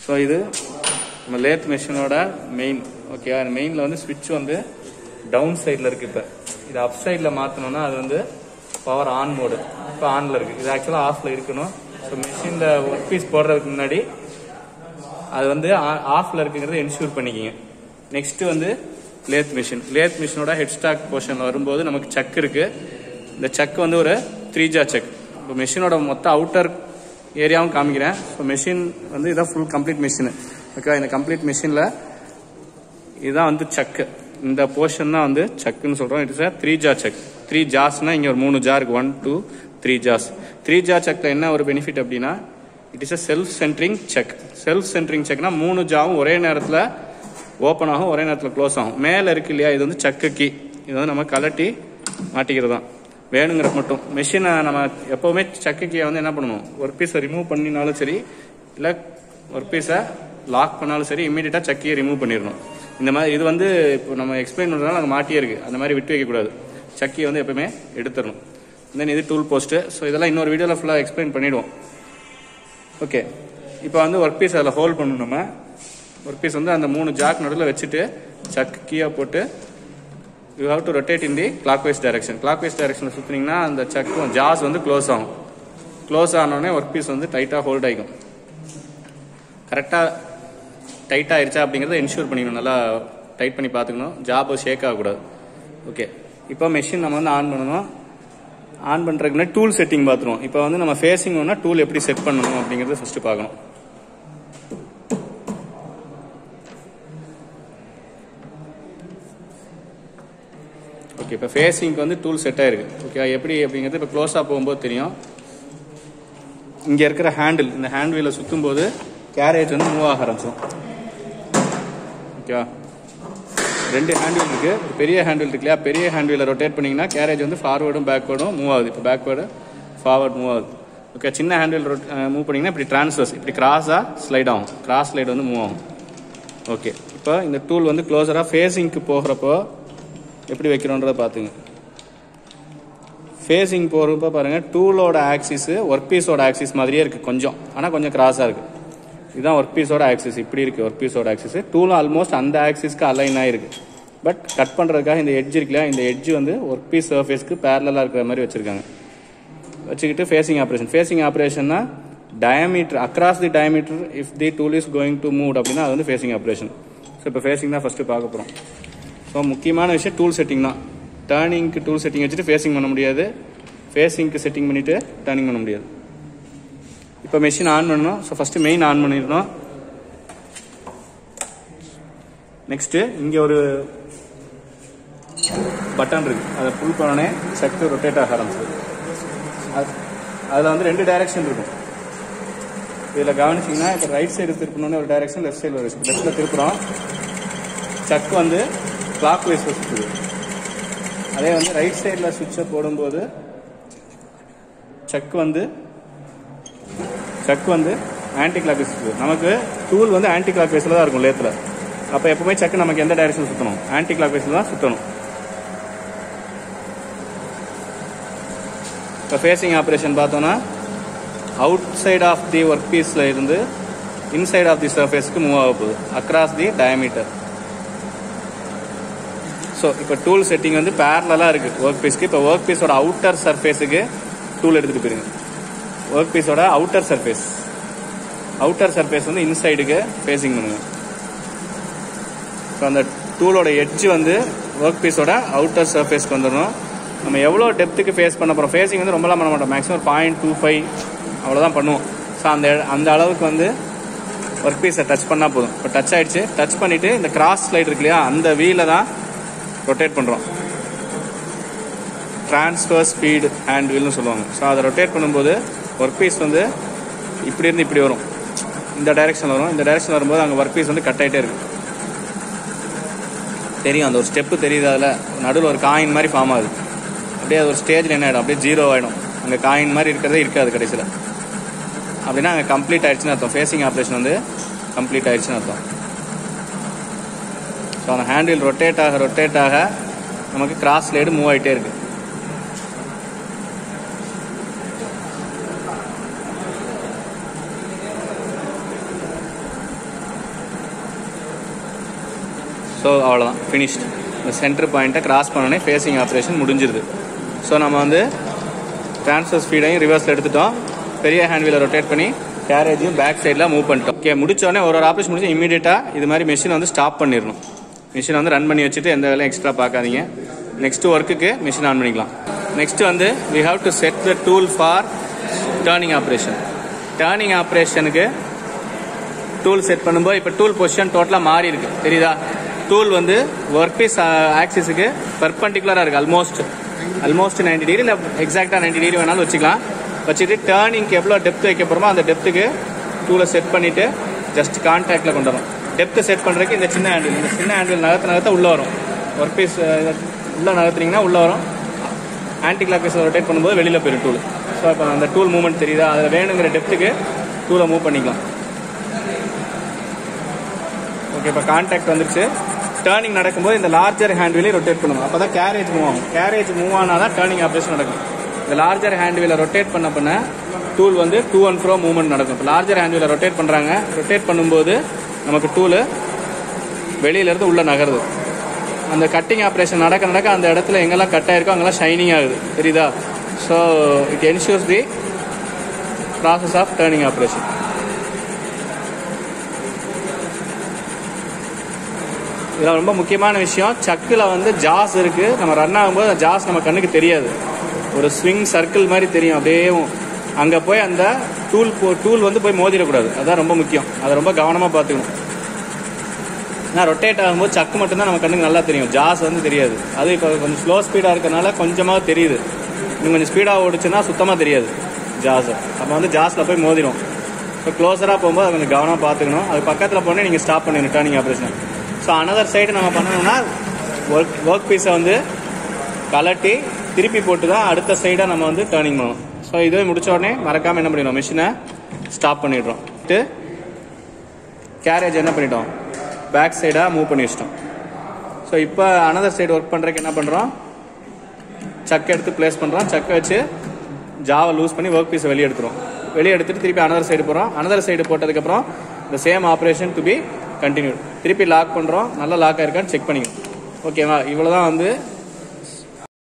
so இது நம்ம lathe மிஷினோட மெயின் ஓகே மெயினில் வந்து ஸ்விட்ச் வந்து டவுன் சைடில் இருக்கு இப்போ இது அப் சைடில் மாற்றணும்னா அது வந்து பவர் ஆன் மோடு இப்போ ஆனில் இருக்கு இது ஆக்சுவலாக ஆஃப்ல இருக்கணும் ஸோ மிஷினில் ஒர்க் பீஸ் போடுறதுக்கு முன்னாடி அது வந்து ஆஃப்ல இருக்குங்கிறத என்ஷூர் பண்ணிக்கிங்க நெக்ஸ்ட் வந்து லேத் மிஷின் லேத் மிஷினோட ஹெட் ஸ்டாக் போர்ஷன் வரும்போது நமக்கு சக் இருக்கு இந்த சக் வந்து ஒரு த்ரீ ஜா செக் இப்போ மிஷினோட மொத்த அவுட்டர் ஏரியாவும் காமிக்கிறேன் இப்போ மிஷின் வந்து இதான் ஃபுல் கம்ப்ளீட் மிஷின் ஓகே இந்த கம்ப்ளீட் மிஷினில் இதுதான் வந்து சக்கு இந்த போர்ஷன் தான் வந்து சக்குன்னு சொல்றோம் it's three jaw chuck three ஜாஸ்னா இங்க ஒரு மூணு ஜா இருக்கு one two three jaws three jaw செக்ல என்ன ஒரு பெனிஃபிட் அப்படின்னா it is a self centring chuck self centring செக்னா மூணு ஜாவும் ஒரே நேரத்தில் ஓப்பன் ஆகும் ஒரே நேரத்தில் க்ளோஸ் ஆகும் மேலே இருக்கு இல்லையா இது வந்து சக்கு கீ இது வந்து நம்ம கலட்டி மாட்டிக்கிறது தான் வேணுங்கிற மட்டும் மெஷினை நம்ம எப்போவுமே சக்கு கீயை வந்து என்ன பண்ணணும் ஒரு பீஸை ரிமூவ் பண்ணினாலும் சரி இல்லை ஒரு பீஸை லாக் பண்ணாலும் சரி இமீடியட்டாக சக்கியை ரிமூவ் பண்ணிடணும் இந்த மாதிரி இது வந்து இப்போ நம்ம எக்ஸ்பிளைன் பண்ணுறதுனால அது மாட்டியே இருக்கு அந்த மாதிரி விட்டு வைக்கக்கூடாது சக்கியை வந்து எப்பவுமே எடுத்துடணும் தென் இது டூல் போஸ்ட்டு ஸோ இதெல்லாம் இன்னொரு வீடியோவில் ஃபுல்லாக எக்ஸ்பிளைன் பண்ணிடுவோம் ஓகே இப்போ வந்து ஒர்க் பீஸ் அதில் ஹோல்ட் பண்ணணும் நம்ம ஒர்க் பீஸ் வந்து அந்த மூணு ஜாக் நடுவில் வச்சுட்டு சக் கீயாக போட்டு you have to rotate in the clockwise direction clockwise டைரக்ஷனில் சுற்றினீங்கன்னா அந்த சக்கும் ஜாஸ் வந்து க்ளோஸ் ஆகும் க்ளோஸ் ஆனோடனே ஒர்க் பீஸ் வந்து டைட்டாக ஹோல்ட் ஆகிக்கும் கரெக்டாக டைட் ஆயிருச்சா அப்படிங்கிறத என்ஷூர் பண்ணிக்கணும் நல்லா டைட் பண்ணி பார்த்துக்கணும் ஜாப் ஷேக் ஆகக்கூடாது ஓகே இப்போ மெஷின் நம்ம வந்து ஆன் பண்ணணும் ஆன் பண்ணுறதுக்கு முன்னாடி டூல் செட்டிங் பார்த்துருவோம் இப்போ வந்து நம்ம ஃபேஸிங் ஒன்றா டூல் எப்படி செட் பண்ணணும் அப்படிங்கிறத ஃபர்ஸ்ட் பார்க்கணும் ஓகே இப்போ ஃபேஸிங்க்கு வந்து டூல் செட் ஆயிருக்கு ஓகே எப்படி அப்படிங்கிறது இப்போ க்ளோஸாக போகும்போது தெரியும் இங்கே இருக்கிற ஹேண்டில் இந்த ஹேண்ட் வீலை சுற்றும் போது கேரேஜ் வந்து மூவ் ஆக ஆரம்பிச்சிடும் ஓகேவா ரெண்டு ஹேண்டில் இருக்கு ஒரு பெரிய ஹேண்டில் இருக்கு இல்லையா பெரிய ஹேண்டில் ரொட்டேட் பண்ணீங்கன்னா கேரேஜ் வந்து ஃபார்வர்டும் பேக்வேர்டும் மூவ் ஆகுது இப்போ பேக்வேர்டு ஃபார்வர்ட் மூவ் ஆகுது ஓகே சின்ன ஹேண்டில் மூவ் பண்ணீங்கன்னா இப்படி டிரான்ஸ்வர்ஸ் இப்படி கிராஸாக ஸ்லைட் ஆகும் கிராஸ் ஸ்லைட் வந்து மூவ் ஆகும் ஓகே இப்போ இந்த டூல் வந்து க்ளோஸராக ஃபேஸிங்க்கு போகிறப்போ எப்படி வைக்கிறோன்றத பார்த்துங்க ஃபேஸிங் போகிறப்ப பாருங்க டூலோட ஆக்சிஸ் ஒர்க் பீஸோட ஆக்சிஸ் மாதிரியே இருக்கு கொஞ்சம் ஆனால் கொஞ்சம் கிராஸாக இருக்கு இதுதான் ஒர்க் பீஸோட ஆக்சிஸ் இப்படி இருக்கு ஒர்க் பீஸோட ஆக்சிஸ் டூலும் ஆல்மோஸ்ட் அந்த ஆக்சிஸ்க்கு அலைன் ஆயிருக்கு பட் கட் பண்ணுறதுக்காக இந்த எட்ஜ் இருக்கு இல்லையா இந்த எட்ஜ் வந்து ஒர்க் பீஸ் சர்ஃபேஸ்க்கு பேரலாக இருக்கிற மாதிரி வச்சிருக்காங்க வச்சுக்கிட்டு ஃபேஸிங் ஆப்ரேஷன் ஃபேஸிங் ஆப்ரேஷன்னா diameter across the diameter if the tool is going to move அப்படின்னா அது வந்து ஃபேஸிங் ஆப்ரேஷன் ஸோ இப்போ ஃபேஸிங் தான் ஃபஸ்ட்டு பார்க்க போகிறோம் ஸோ முக்கியமான விஷயம் டூல் செட்டிங் தான் டேர்னிங்க்கு டூல் செட்டிங் வச்சுட்டு ஃபேஸிங் பண்ண முடியாது ஃபேஸிங்க்கு செட்டிங் பண்ணிவிட்டு டேர்னிங் பண்ண முடியாது இப்போ மெஷின் ஆன் பண்ணணும் ஸோ ஃபஸ்ட்டு மெயின் ஆன் பண்ணிடணும் நெக்ஸ்ட்டு இங்கே ஒரு பட்டன் இருக்கு அதை புல் பண்ணோடனே சக்கு ரொட்டேட் ஆக ஆரம்பிச்சது அதில் வந்து ரெண்டு டைரக்ஷன் இருக்கும் இதில் கவனிச்சிங்கன்னா இப்போ ரைட் சைடு திருப்பணும்னு ஒரு டைரக்ஷன் லெஃப்ட் சைடில் ஒரு லெஃப்ட்டில் திருப்புறோம் சக் வந்து கிளாக் வைஸ் சுற்றுது அதே வந்து ரைட் சைடில் சுவிட்சை போடும்போது சக் வந்து சக் வந்து ஆன்டி கிளாக் வைஸ் சுற்றுது நமக்கு டூல் வந்து ஆன்டி கிளாக் வைஸில் தான் இருக்கும் லேத்தில் அப்போ எப்பவுமே சக்கு நமக்கு எந்த டைரக்ஷன் சுற்றணும் ஆன்டி கிளாக் வைஸில் தான் சுற்றணும் இப்போ ஃபேஸிங் ஆப்ரேஷன் பார்த்தோன்னா outside of the work பீஸில் இருந்து இன்சைட் ஆஃப் தி சர்ஃபேஸ்க்கு மூவ் ஆக போகுது அக்ராஸ் தி டயமீட்டர் ஸோ இப்போ டூல் செட்டிங் வந்து பேரலாக இருக்கு ஒர்க் பீஸ்க்கு இப்போ ஒர்க் பீஸோட அவுட்டர் சர்ஃபேஸுக்கு டூல் எடுத்துட்டு போயிருங்க ஒர்க் பீஸோட அவுட்டர் சர்ஃபேஸ் அவுட்டர் சர்ஃபேஸ் வந்து இன்சைடுக்கு ஃபேஸிங் பண்ணுங்க ஸோ அந்த டூலோட எட்ஜ் வந்து ஒர்க் பீஸோட அவுட்டர் சர்ஃபேஸ்க்கு வந்துடணும் நம்ம எவ்வளோ டெப்த்துக்கு ஃபேஸ் பண்ண போகிறோம் ஃபேஸிங் வந்து ரொம்பலாம் பண்ண மாட்டோம் மேக்ஸிமம் பாயிண்ட் டூ ஃபைவ் அவ்வளோதான் பண்ணுவோம் ஸோ அந்த அந்த அளவுக்கு வந்து ஒர்க் பீஸை டச் பண்ணால் போதும் இப்போ டச் ஆயிடுச்சு டச் பண்ணிவிட்டு இந்த கிராஸ் ஸ்லைட் இருக்கு இல்லையா அந்த வீலை தான் ரொட்டேட் பண்ணுறோம் ட்ரான்ஸ்ஃபர் ஸ்பீடு ஹேண்ட் வீல்னு சொல்லுவாங்க ஸோ அதை ரொட்டேட் பண்ணும்போது ஒர்க் பீஸ் வந்து இப்படி இருந்து இப்படி வரும் இந்த டைரக்ஷன் வரும் இந்த டைரக்ஷன் வரும்போது அங்கே ஒர்க் பீஸ் வந்து கட் ஆகிட்டே இருக்கு தெரியும் அந்த ஒரு ஸ்டெப்பு தெரியுது அதில் நடுவில் ஒரு காயின் மாதிரி ஃபார்ம் ஆகுது அப்படியே அது ஒரு ஸ்டேஜில் என்ன ஆகிடும் அப்படியே ஜீரோ ஆகிடும் அங்கே காயின் மாதிரி இருக்கிறதே இருக்காது கடைசியில் அப்படின்னா அங்கே கம்ப்ளீட் ஆயிடுச்சுன்னு அர்த்தம் ஃபேஸிங் ஆப்ரேஷன் வந்து கம்ப்ளீட் ஆயிடுச்சுன்னு அர்த்தம் ஸோ அந்த ஹேண்டில் ரொட்டேட் ஆக ரொட்டேட் ஆக நமக்கு கிராஸ் லேடு மூவ் ஆகிட்டே இருக்கு ஸோ அவ்வளோதான் ஃபினிஷ்ட் இந்த சென்டர் பாயிண்ட்டை கிராஸ் பண்ணோடனே ஃபேஸிங் ஆப்ரேஷன் முடிஞ்சிருது ஸோ நம்ம வந்து ட்ரான்ஸ்ஃபர் ஸ்பீடையும் ரிவர்ஸில் எடுத்துட்டோம் பெரிய ஹேண்ட் வீலை ரொட்டேட் பண்ணி கேரேஜையும் பேக் சைடில் மூவ் பண்ணிட்டோம் ஓகே முடிச்சோடனே ஒரு ஒரு ஆப்ரேஷன் முடிச்சு இமீடியட்டாக இது மாதிரி மிஷின் வந்து ஸ்டாப் பண்ணிடணும் மிஷினை வந்து ரன் பண்ணி வச்சுட்டு எந்த வேலையும் எக்ஸ்ட்ரா பார்க்காதீங்க நெக்ஸ்ட் ஒர்க்குக்கு மிஷின் ஆன் பண்ணிக்கலாம் நெக்ஸ்ட் வந்து we have to set the tool for turning operation turning ஆப்ரேஷனுக்கு டூல் செட் பண்ணும்போது இப்போ டூல் பொசிஷன் டோட்டலாக மாறி இருக்கு தெரியுதா டூல் வந்து ஒர்க் பீஸ் ஆக்சிஸுக்கு பர்பண்டிகுலராக இருக்கு ஆல்மோஸ்ட் ஆல்மோஸ்ட் நைன்டி டிகிரி இல்லை எக்ஸாக்டாக நைன்டி டிகிரி வேணாலும் வச்சுக்கலாம் வச்சுட்டு டேர்னிங்க்கு எவ்வளோ டெப்த் வைக்க போகிறோமோ அந்த டெப்த்துக்கு டூலை செட் பண்ணிவிட்டு ஜஸ்ட் கான்டாக்டில் கொண்டு வரும் டெப்த்து செட் பண்ணுறதுக்கு இந்த சின்ன ஹேண்டில் இந்த சின்ன ஹேண்டில் நகர்த்த நகர்த்த உள்ளே வரும் ஒர்க் பீஸ் உள்ளே நகர்த்துனீங்கன்னா உள்ளே வரும் ஆன்டி கிளாக் பீஸை ரொட்டேட் பண்ணும்போது வெளியில் போயிடும் டூல் ஸோ இப்போ அந்த டூல் மூவ்மெண்ட் தெரியுதா அதில் வேணுங்கிற டெப்த்துக்கு டூலை மூவ் பண்ணிக்கலாம் ஓகே இப்போ கான்டாக்ட் வந்துருச்சு டேர்னிங் நடக்கும்போது இந்த லார்ஜர் ஹேண்ட் வீலை ரொட்டேட் பண்ணுவோம் அப்போ தான் கேரேஜ் மூவ் ஆகும் கேரேஜ் மூவ் ஆனால் தான் டேர்னிங் ஆப்ரேஷன் நடக்கும் இந்த லார்ஜர் ஹேண்ட் வீலை ரொட்டேட் பண்ண பண்ண டூல் வந்து டூ அண்ட் ஃப்ரோ மூவ்மெண்ட் நடக்கும் இப்போ லார்ஜர் ஹேண்ட் வீலை ரொட்டேட் பண்ணுறாங்க ரொட்டேட் பண்ணும்போது நமக்கு டூலு வெளியிலேருந்து உள்ளே நகருது அந்த கட்டிங் ஆப்ரேஷன் நடக்க நடக்க அந்த இடத்துல எங்கெல்லாம் கட் ஆயிருக்கோ அங்கெல்லாம் ஷைனிங் ஆகுது தெரியுதா so it ensures the process of turning operation இதில் ரொம்ப முக்கியமான விஷயம் சக்கில் வந்து ஜாஸ் இருக்கு நம்ம ரன் ஆகும்போது அந்த ஜாஸ் நம்ம கண்ணுக்கு தெரியாது ஒரு ஸ்விங் சர்க்கிள் மாதிரி தெரியும் அப்படியே அங்கே போய் அந்த டூல் போ டூல் வந்து போய் மோதிடக்கூடாது அதுதான் ரொம்ப முக்கியம் அதை ரொம்ப கவனமாக பார்த்துக்கணும் ஏன்னா ரொட்டேட் ஆகும்போது சக்கு மட்டும்தான் நம்ம கண்ணுக்கு நல்லா தெரியும் ஜாஸ் வந்து தெரியாது அது இப்போ கொஞ்சம் ஸ்லோ ஸ்பீடாக இருக்கறனால கொஞ்சமாக தெரியுது இன்னும் கொஞ்சம் ஸ்பீடாக ஓடிச்சுன்னா சுத்தமாக தெரியாது ஜாஸ் அப்போ வந்து ஜாஸில் போய் மோதிடும் இப்போ க்ளோஸராக போகும்போது அதை கொஞ்சம் கவனமாக பார்த்துக்கணும் அது பக்கத்தில் போனே நீங்கள் ஸ்டாப் பண்ணிடணும் turning operation so another side நம்ம பண்ணணும்னா ஒர்க் ஒர்க் பீஸை வந்து கலட்டி திருப்பி போட்டு தான் அடுத்த சைடாக நம்ம வந்து டேர்னிங் பண்ணணும் ஸோ இதுவே முடிச்ச உடனே மறக்காமல் என்ன பண்ணிடுவோம் மிஷினை ஸ்டாப் பண்ணிடுறோம் கேரேஜ் என்ன பண்ணிட்டோம் பேக் சைடாக மூவ் பண்ணி வச்சிட்டோம் ஸோ இப்போ அனதர் சைடு ஒர்க் பண்ணுறதுக்கு என்ன பண்ணுறோம் சக்கை எடுத்து ப்ளேஸ் பண்ணுறோம் சக்கை வச்சு ஜாவை லூஸ் பண்ணி ஒர்க் பீஸை வெளியே எடுத்துரும் வெளியே எடுத்துட்டு திருப்பி அனதர் சைடு போகிறோம் அனதர் சைடு போட்டதுக்கப்புறம் இந்த same operation to be continue திருப்பி லாக் பண்ணுறோம் நல்லா லாக் ஆயிருக்கான்னு செக் பண்ணிக்கணும் ஓகேவா இவ்வளோ தான் வந்து